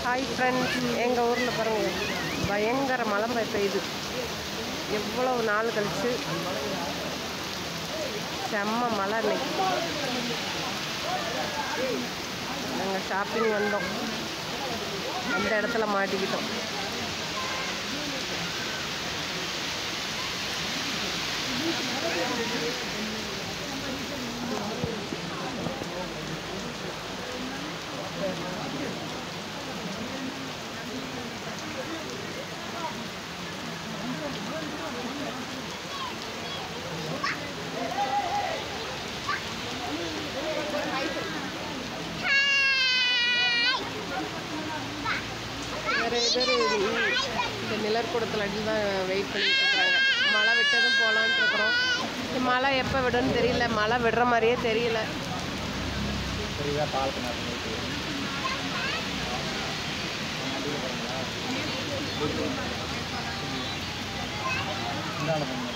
hi friends எங்கள் ஊரில் பாருங்கள் பயங்கர மழை பெய்~ பெய்யுது எவ்வளவு நாள் கழிச்சு செம்ம மழை இன்னைக்கு நாங்கள் ஷாப்பிங் வந்தோம் அந்த இடத்துல மாட்டிக்கிட்டோம் நிறைய பேர் இந்த நிழற்கூடத்தில் அடி தான் வெயிட் பண்ணிட்டு இருக்காங்க மழை விட்டதும் போகலான்ட்டு இருக்கிறோம் இந்த மழை எப்போ விடும்னு தெரியல மழை விடுற மாதிரியே தெரியல புரியுதா பால் பண்ணாரு இந்தாண்ட போங்க